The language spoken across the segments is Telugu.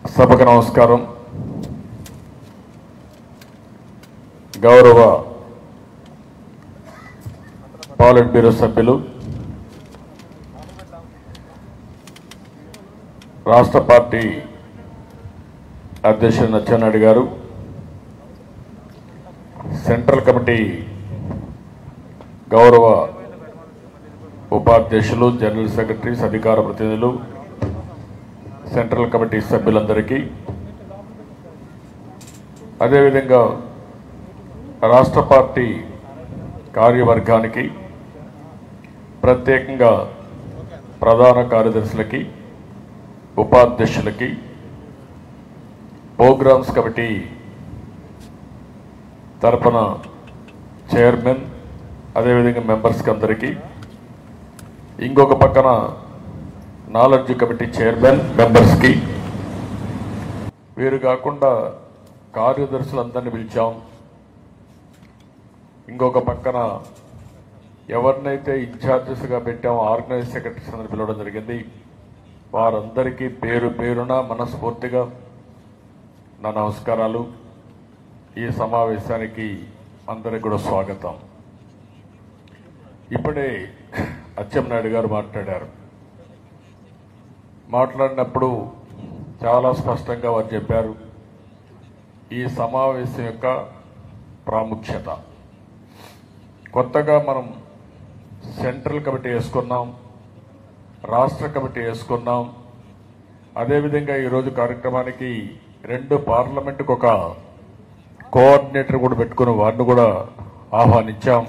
సభకు నమస్కారం గౌరవ పాలిట్ బ్యూరో సభ్యులు రాష్ట్ర పార్టీ అధ్యక్షుడు నచ్చెన్నాయుడు గారు సెంట్రల్ కమిటీ గౌరవ ఉపాధ్యక్షులు జనరల్ సెక్రటరీస్ అధికార ప్రతినిధులు సెంట్రల్ కమిటీ సభ్యులందరికీ అదేవిధంగా రాష్ట్ర పార్టీ కార్యవర్గానికి ప్రత్యేకంగా ప్రధాన కార్యదర్శులకి ఉపాధ్యక్షులకి ప్రోగ్రామ్స్ కమిటీ తరపున చైర్మన్ అదేవిధంగా మెంబర్స్కి అందరికీ ఇంకొక పక్కన నాలెడ్జ్ కమిటీ చైర్మన్ మెంబర్స్కి వీరు కాకుండా కార్యదర్శులందరినీ పిలిచాం ఇంకొక పక్కన ఎవరినైతే ఇన్ఛార్జెస్గా పెట్టామో ఆర్గనైజ్ సెక్రటరీస్ అని పిలవడం జరిగింది వారందరికీ పేరు పేరున మనస్ఫూర్తిగా నా నమస్కారాలు ఈ సమావేశానికి అందరికి కూడా స్వాగతం ఇప్పుడే అచ్చెన్నాయుడు గారు మాట్లాడారు మాట్లాడినప్పుడు చాలా స్పష్టంగా వారు చెప్పారు ఈ సమావేశం యొక్క ప్రాముఖ్యత కొత్తగా మనం సెంట్రల్ కమిటీ వేసుకున్నాం రాష్ట్ర కమిటీ వేసుకున్నాం అదేవిధంగా ఈరోజు కార్యక్రమానికి రెండు పార్లమెంటుకు ఒక కోఆర్డినేటర్ కూడా పెట్టుకుని వారిని కూడా ఆహ్వానించాం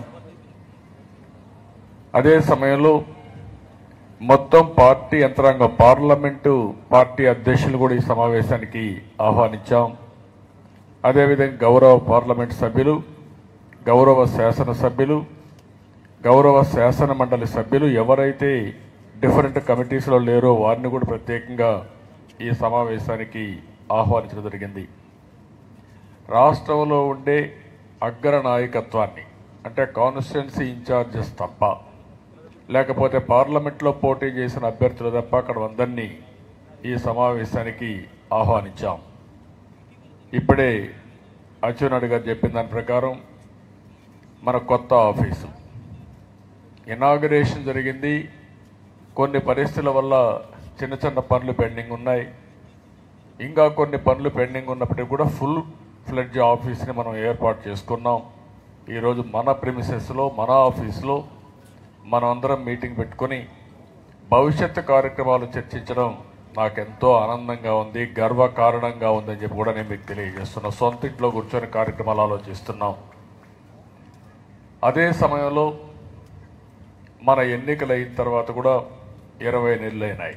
అదే సమయంలో మొత్తం పార్టీ యంత్రాంగం పార్లమెంటు పార్టీ అధ్యక్షులు కూడా ఈ సమావేశానికి ఆహ్వానించాం అదేవిధంగా గౌరవ పార్లమెంట్ సభ్యులు గౌరవ శాసన సభ్యులు గౌరవ శాసన మండలి సభ్యులు ఎవరైతే డిఫరెంట్ కమిటీస్లో లేరో వారిని కూడా ప్రత్యేకంగా ఈ సమావేశానికి ఆహ్వానించడం జరిగింది రాష్ట్రంలో ఉండే అగ్ర నాయకత్వాన్ని అంటే కాన్స్టిట్యున్సీ ఇన్ఛార్జెస్ తప్ప లేకపోతే పార్లమెంట్లో పోటీ చేసిన అభ్యర్థులు తప్ప అక్కడ అందరినీ ఈ సమావేశానికి ఆహ్వానించాం ఇప్పుడే అచ్చెన్నాయుడు గారు చెప్పిన దాని ప్రకారం మన కొత్త ఆఫీసు ఇనాగరేషన్ జరిగింది కొన్ని పరిస్థితుల వల్ల చిన్న చిన్న పనులు పెండింగ్ ఉన్నాయి ఇంకా కొన్ని పనులు పెండింగ్ ఉన్నప్పటికీ కూడా ఫుల్ ఫ్లెడ్జ్ ఆఫీస్ని మనం ఏర్పాటు చేసుకున్నాం ఈరోజు మన ప్రిమిసెస్లో మన ఆఫీస్లో మనం అందరం మీటింగ్ పెట్టుకొని భవిష్యత్తు కార్యక్రమాలు చర్చించడం నాకెంతో ఆనందంగా ఉంది గర్వ కారణంగా ఉందని చెప్పి కూడా నేను మీకు తెలియజేస్తున్నా సొంత ఇంట్లో కూర్చొని కార్యక్రమాలు ఆలోచిస్తున్నాం అదే సమయంలో మన ఎన్నికలు అయిన తర్వాత కూడా ఇరవై నెలలు అయినాయి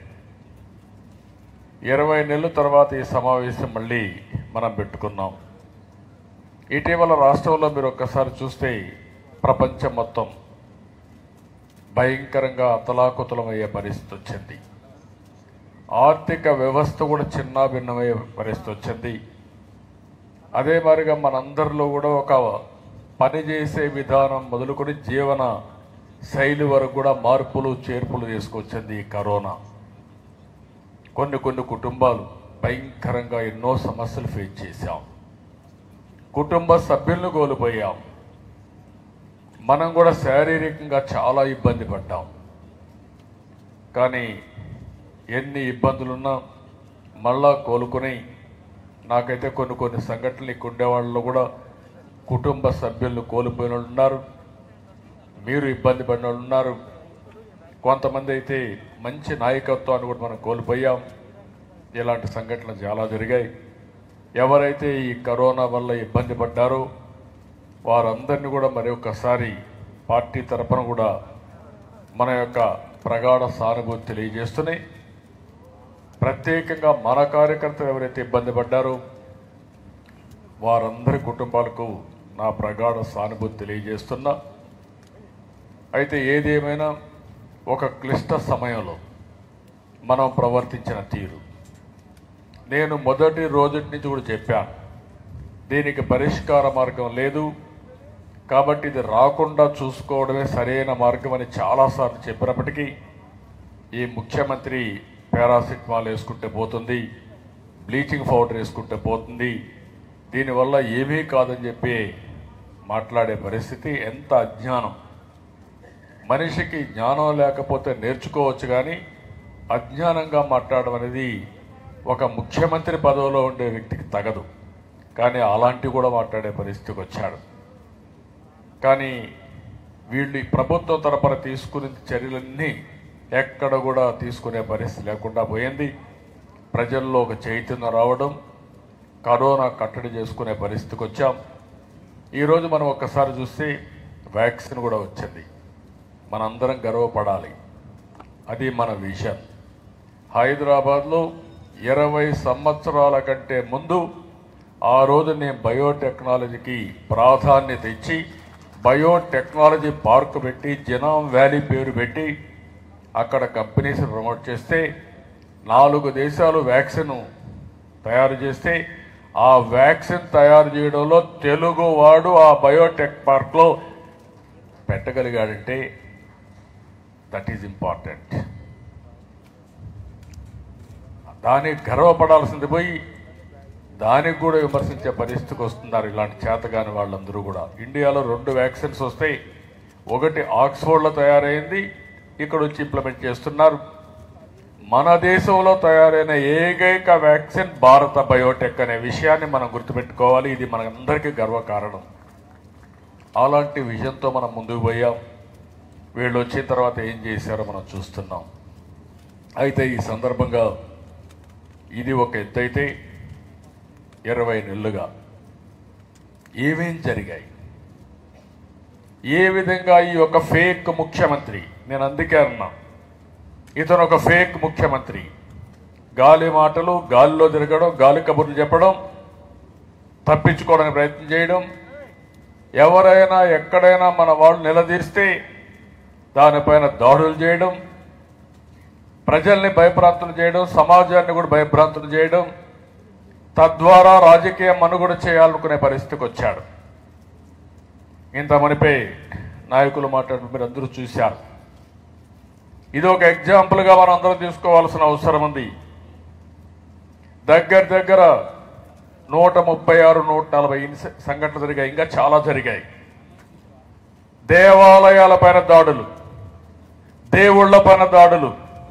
ఇరవై నెలల తర్వాత ఈ సమావేశం మళ్ళీ మనం పెట్టుకున్నాం ఇటీవల రాష్ట్రంలో మీరు ఒక్కసారి చూస్తే ప్రపంచం మొత్తం భయంకరంగా అతలాకుతలమయ్యే పరిస్థితి వచ్చింది ఆర్థిక వ్యవస్థ కూడా చిన్న భిన్నమయ్యే పరిస్థితి వచ్చింది అదే మాదిరిగా మనందరిలో కూడా ఒక పని చేసే విధానం మొదలుకొని జీవన శైలి వరకు కూడా మార్పులు చేర్పులు తీసుకొచ్చింది ఈ కరోనా కొన్ని కొన్ని కుటుంబాలు భయంకరంగా ఎన్నో సమస్యలు ఫేస్ చేశాం కుటుంబ సభ్యులను కోల్పోయాం మనం కూడా శారీరకంగా చాలా ఇబ్బంది పడ్డాం కానీ ఎన్ని ఇబ్బందులున్నా మళ్ళా కోలుకొని నాకైతే కొన్ని కొన్ని సంఘటనలు ఇక్కడ ఉండేవాళ్ళలో కూడా కుటుంబ సభ్యులను కోల్పోయిన వాళ్ళు ఉన్నారు మీరు ఇబ్బంది పడిన వాళ్ళు ఉన్నారు కొంతమంది అయితే మంచి నాయకత్వాన్ని కూడా మనం కోల్పోయాం ఇలాంటి సంఘటనలు చాలా జరిగాయి ఎవరైతే ఈ కరోనా వల్ల ఇబ్బంది పడ్డారో వారందరినీ కూడా మరి ఒక్కసారి పార్టీ తరపున కూడా మన యొక్క ప్రగాఢ సానుభూతి తెలియజేస్తున్నాయి ప్రత్యేకంగా మన కార్యకర్తలు ఎవరైతే ఇబ్బంది పడ్డారో వారందరి కుటుంబాలకు నా ప్రగాఢ సానుభూతి తెలియజేస్తున్నా అయితే ఏది ఏమైనా ఒక క్లిష్ట సమయంలో మనం ప్రవర్తించిన తీరు నేను మొదటి రోజు నుంచి కూడా చెప్పాను దీనికి పరిష్కార మార్గం లేదు కాబట్టి ఇది రాకుండా చూసుకోవడమే సరైన మార్గం అని చాలాసార్లు చెప్పినప్పటికీ ఈ ముఖ్యమంత్రి పారాసిటమాల్ వేసుకుంటే పోతుంది బ్లీచింగ్ పౌడర్ వేసుకుంటే పోతుంది దీనివల్ల ఏమీ కాదని చెప్పి మాట్లాడే పరిస్థితి ఎంత అజ్ఞానం మనిషికి జ్ఞానం లేకపోతే నేర్చుకోవచ్చు కానీ అజ్ఞానంగా మాట్లాడడం అనేది ఒక ముఖ్యమంత్రి పదవిలో ఉండే వ్యక్తికి తగదు కానీ అలాంటివి కూడా మాట్లాడే పరిస్థితికి వచ్చాడు కానీ వీళ్ళు ఈ ప్రభుత్వం తరపున తీసుకునే చర్యలన్నీ ఎక్కడ కూడా తీసుకునే పరిస్థితి లేకుండా పోయింది ప్రజల్లో ఒక చైతన్యం రావడం కరోనా కట్టడి చేసుకునే పరిస్థితికి వచ్చాం ఈరోజు మనం ఒక్కసారి చూస్తే వ్యాక్సిన్ కూడా వచ్చింది మనందరం గర్వపడాలి అది మన విజన్ హైదరాబాద్లో ఇరవై సంవత్సరాల కంటే ముందు ఆ రోజు నేను బయోటెక్నాలజీకి ప్రాధాన్యత ఇచ్చి బయోటెక్నాలజీ పార్క్ పెట్టి జనాం వ్యాలీ పేరు పెట్టి అక్కడ కంపెనీస్ ప్రమోట్ చేస్తే నాలుగు దేశాలు వ్యాక్సిన్ తయారు చేస్తే ఆ వ్యాక్సిన్ తయారు చేయడంలో తెలుగు వాడు ఆ బయోటెక్ పార్క్లో పెట్టగలిగాడంటే దట్ ఈజ్ ఇంపార్టెంట్ దానికి గర్వపడాల్సింది పోయి దానికి కూడా విమర్శించే పరిస్థితికి వస్తున్నారు ఇలాంటి చేతగాని వాళ్ళందరూ కూడా ఇండియాలో రెండు వ్యాక్సిన్స్ వస్తాయి ఒకటి ఆక్స్ఫోర్డ్లో తయారైంది ఇక్కడ వచ్చి ఇంప్లిమెంట్ చేస్తున్నారు మన దేశంలో తయారైన ఏకైక వ్యాక్సిన్ భారత బయోటెక్ అనే విషయాన్ని మనం గుర్తుపెట్టుకోవాలి ఇది మనందరికీ గర్వకారణం అలాంటి విజన్తో మనం ముందుకు పోయాం వీళ్ళు వచ్చిన తర్వాత ఏం చేశారో మనం చూస్తున్నాం అయితే ఈ సందర్భంగా ఇది ఒక ఎత్తైతే ఇరవై నెలలుగా ఏమేం జరిగాయి ఏ విధంగా ఈ ఒక ఫేక్ ముఖ్యమంత్రి నేను అందుకే అన్నా ఇతను ఒక ఫేక్ ముఖ్యమంత్రి గాలి మాటలు గాలిలో తిరగడం గాలి కబుర్లు చెప్పడం తప్పించుకోవడానికి ప్రయత్నం చేయడం ఎవరైనా ఎక్కడైనా మన వాళ్ళు నిలదీస్తే దానిపైన దాడులు చేయడం ప్రజల్ని భయభ్రాంతులు చేయడం సమాజాన్ని కూడా భయభ్రాంతులు చేయడం తద్వారా రాజకీయ మనుగడ చేయాలనుకునే పరిస్థితికి వచ్చాడు ఇంత మనిపై నాయకులు మాట్లాడిన మీరు అందరూ చూశారు ఇది ఒక ఎగ్జాంపుల్గా మనం అందరం తీసుకోవాల్సిన అవసరం ఉంది దగ్గర దగ్గర నూట ముప్పై ఆరు నూట నలభై ఇన్స- సంఘటనలు జరిగాయి ఇంకా చాలా జరిగాయి దేవాలయాల పైన దాడులు దేవుళ్ళ పైన దాడులు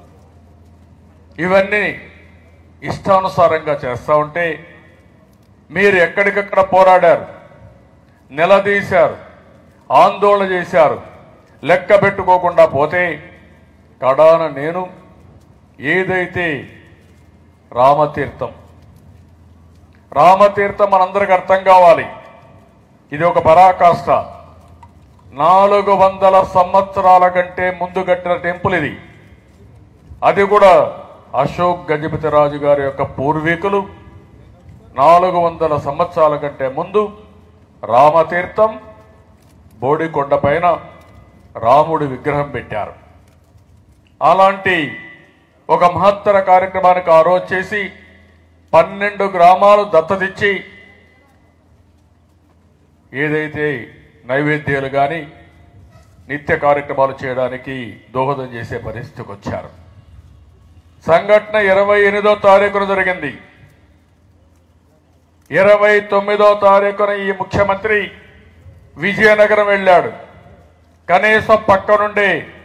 ఇవన్నీ ఇష్టానుసారంగా చేస్తూ ఉంటే మీరు ఎక్కడికక్కడ పోరాడారు నిలదీశారు ఆందోళన చేశారు లెక్క పెట్టుకోకుండా పోతే కడాన నేను ఏదైతే రామతీర్థం రామతీర్థం మనందరికి అర్థం కావాలి ఇది ఒక పరాకాష్ట నాలుగు వందల సంవత్సరాల కంటే ముందు కట్టిన టెంపుల్ ఇది అది కూడా అశోక్ గజపతి రాజు గారి యొక్క పూర్వీకులు నాలుగు వందల సంవత్సరాల కంటే ముందు రామతీర్థం బోడికొండ పైన రాముడి విగ్రహం పెట్టారు అలాంటి ఒక మహత్తర కార్యక్రమానికి ఆ రోజు చేసి పన్నెండు గ్రామాలు దత్తతిచ్చి ఏదైతే నైవేద్యాలు కానీ నిత్య కార్యక్రమాలు చేయడానికి దోహదం చేసే పరిస్థితికి వచ్చారు సంఘటన ఇరవై ఎనిమిదో తారీఖున జరిగింది ఇరవై తొమ్మిదో తారీఖున ఈ ముఖ్యమంత్రి విజయనగరం వెళ్ళాడు కనీసం పక్క నుండి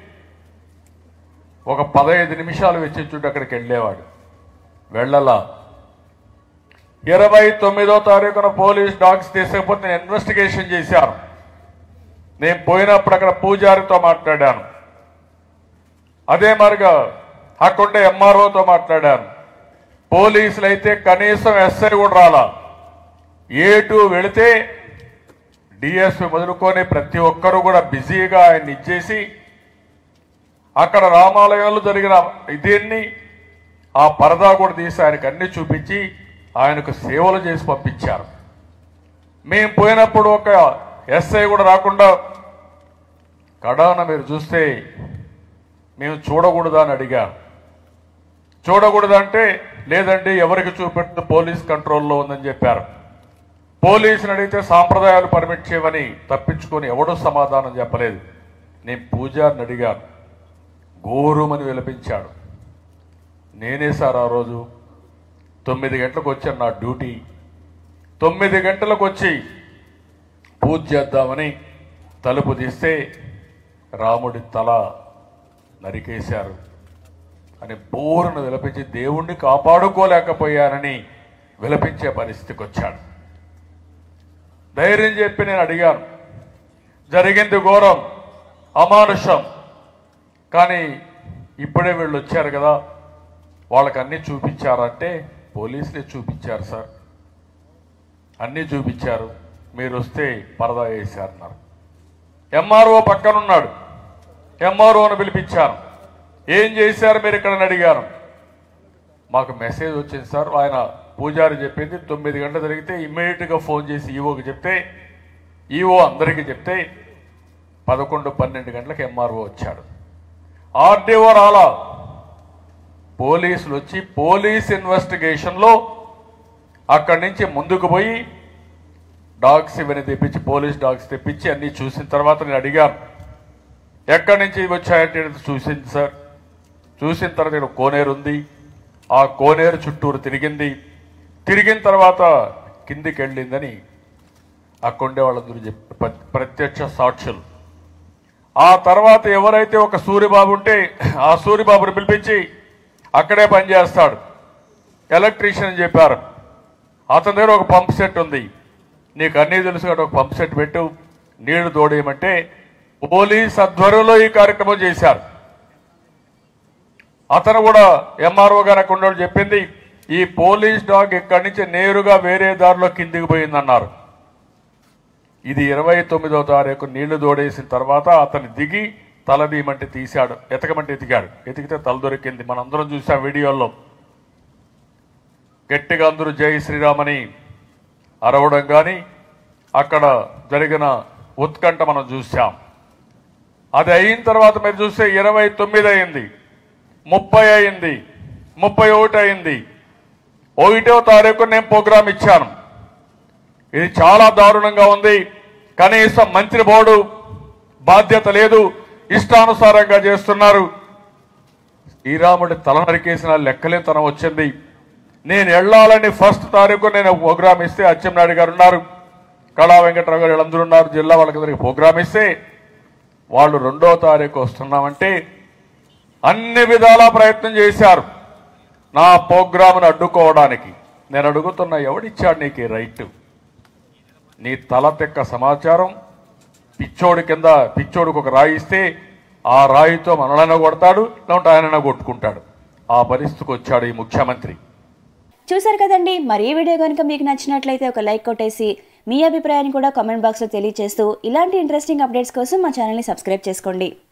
ఒక పదహైదు నిమిషాలు వెచ్చించుంటే అక్కడికి వెళ్ళేవాడు వెళ్ళలా ఇరవై తొమ్మిదో తారీఖున పోలీస్ డాగ్స్ తీసుకపోతే నేను ఇన్వెస్టిగేషన్ చేశాను నేను పోయినప్పుడు అక్కడ పూజారితో మాట్లాడాను అదే మరిగా అక్కడుండే ఎంఆర్ఓతో మాట్లాడాను పోలీసులు అయితే కనీసం ఎస్ఐ కూడా రాలా ఏ టూ వెళితే డిఎస్పి మొదలుకొని ప్రతి ఒక్కరూ కూడా బిజీగా ఆయన ఇచ్చేసి అక్కడ రామాలయంలో జరిగిన దీన్ని ఆ పరదా కూడా తీసి ఆయనకు అన్ని చూపించి ఆయనకు సేవలు చేసి పంపించారు మేము పోయినప్పుడు ఒక ఎస్ఐ కూడా రాకుండా కడాన మీరు చూస్తే మేము చూడకూడదా అని అడిగారు చూడకూడదంటే లేదండి ఎవరికి చూపెట్టు పోలీస్ కంట్రోల్లో ఉందని చెప్పారు పోలీసుని అడిగితే సాంప్రదాయాలు పర్మిట్ చేయమని తప్పించుకొని ఎవడూ సమాధానం చెప్పలేదు నేను పూజారిని అడిగాను ఘోరుమని విలపించాడు నేనే సార్ ఆ రోజు తొమ్మిది గంటలకు వచ్చాను నా డ్యూటీ తొమ్మిది గంటలకు వచ్చి పూజ చేద్దామని తలుపు తీస్తే రాముడి తల నరికేశారు అని బోరును విలపించి దేవుణ్ణి కాపాడుకోలేకపోయానని విలపించే పరిస్థితికి వచ్చాడు ధైర్యం చెప్పి నేను అడిగాను జరిగింది ఘోరం అమానుషం కానీ ఇప్పుడే వీళ్ళు వచ్చారు కదా వాళ్ళకి అన్నీ చూపించారంటే పోలీసులే చూపించారు సార్ అన్నీ చూపించారు మీరు వస్తే పరదా వేశారన్నారు ఎంఆర్ఓ పక్కనున్నాడు ఎంఆర్ఓను పిలిపించాను ఏం చేశారు మీరు ఇక్కడ అని అడిగాను మాకు మెసేజ్ వచ్చింది సార్ ఆయన పూజారి చెప్పింది తొమ్మిది గంటలు జరిగితే ఇమ్మీడియట్గా ఫోన్ చేసి ఈవోకి చెప్తే ఈవో అందరికీ చెప్తే పదకొండు పన్నెండు గంటలకు ఎంఆర్ఓ వచ్చాడు ఆర్డీఓ రాలా పోలీసులు వచ్చి పోలీస్ ఇన్వెస్టిగేషన్లో అక్కడి నుంచి ముందుకు పోయి డాగ్స్ ఇవన్నీ తెప్పించి పోలీస్ డాగ్స్ తెప్పించి అన్నీ చూసిన తర్వాత నేను అడిగాను ఎక్కడి నుంచి ఇవి వచ్చాయంటే చూసింది సార్ చూసిన తర్వాత ఇక్కడ కోనేరు ఉంది ఆ కోనేరు చుట్టూరు తిరిగింది తిరిగిన తర్వాత కిందికి వెళ్ళిందని అక్కడుండే వాళ్ళందరూ చెప్పి ప్ర- ప్రత్యక్ష సాక్షులు ఆ తర్వాత ఎవరైతే ఒక సూరిబాబు ఉంటే ఆ సూరిబాబుని పిలిపించి అక్కడే పనిచేస్తాడు ఎలక్ట్రీషియన్ అని చెప్పారు అతని దగ్గర ఒక పంప్ సెట్ ఉంది నీకు అన్నీ తెలుసు కాబట్టి ఒక పంప్ సెట్ పెట్టు నీళ్లు తోడేయమంటే పోలీస్ ఆధ్వర్యంలో ఈ కార్యక్రమం చేశారు అతను కూడా ఎంఆర్ఓ గారు అక్కడ ఉన్నోడు చెప్పింది ఈ పోలీస్ డాగ్ ఇక్కడి నుంచి నేరుగా వేరే దారిలో కిందికి పోయిందన్నారు ఇది ఇరవై తొమ్మిదో తారీఖు నీళ్లు దోడేసిన తర్వాత అతను దిగి తల తీయమంటే తీశాడు ఎతకమంటే ఎతికాడు ఎతికితే తల దొరికింది మనందరం చూసాం వీడియోల్లో గట్టిగా అందరూ జై శ్రీరామని అరవడం కానీ అక్కడ జరిగిన ఉత్కంఠ మనం చూసాం అది అయిన తర్వాత మీరు చూస్తే ఇరవై తొమ్మిది అయింది ముప్పై అయింది ముప్పై ఒకటి అయింది ఒకటో తారీఖు నేను ప్రోగ్రాం ఇచ్చాను ఇది చాలా దారుణంగా ఉంది కనీసం మంత్రి బోర్డు బాధ్యత లేదు ఇష్టానుసారంగా చేస్తున్నారు శ్రీరాముడి తల నరికేసిన లెక్కలేతనం వచ్చింది నేను వెళ్ళాలని ఫస్ట్ తారీఖు నేను ప్రోగ్రామ్ ఇస్తే అచ్చెన్నాయుడు గారు ఉన్నారు కళా వెంకటరావు గారు వీళ్ళందరూ ఉన్నారు జిల్లా వాళ్ళకి ప్రోగ్రామ్ ఇస్తే వాళ్ళు రెండో తారీఖు వస్తున్నామంటే అన్ని విధాలా ప్రయత్నం చేశారు నా ప్రోగ్రామ్ను అడ్డుకోవడానికి నేను అడుగుతున్నా ఎవడిచ్చాడు నీకు ఈ రైట్ నీ తల తెక్క సమాచారం పిచ్చోడి కింద పిచ్చోడికి ఒక రాయి ఇస్తే ఆ రాయితో మనలైనా కొడతాడు లేకుంటే ఆయనైనా కొట్టుకుంటాడు ఆ పరిస్థితికి వచ్చాడు ఈ ముఖ్యమంత్రి చూసారు కదండి మరి ఈ వీడియో కనుక మీకు నచ్చినట్లయితే ఒక లైక్ కొట్టేసి మీ అభిప్రాయాన్ని కూడా కామెంట్ బాక్స్లో తెలియజేస్తూ ఇలాంటి ఇంట్రెస్టింగ్ అప్డేట్స్ కోసం మా ఛానల్ని సబ్స్క్రైబ్ చేసుకోండి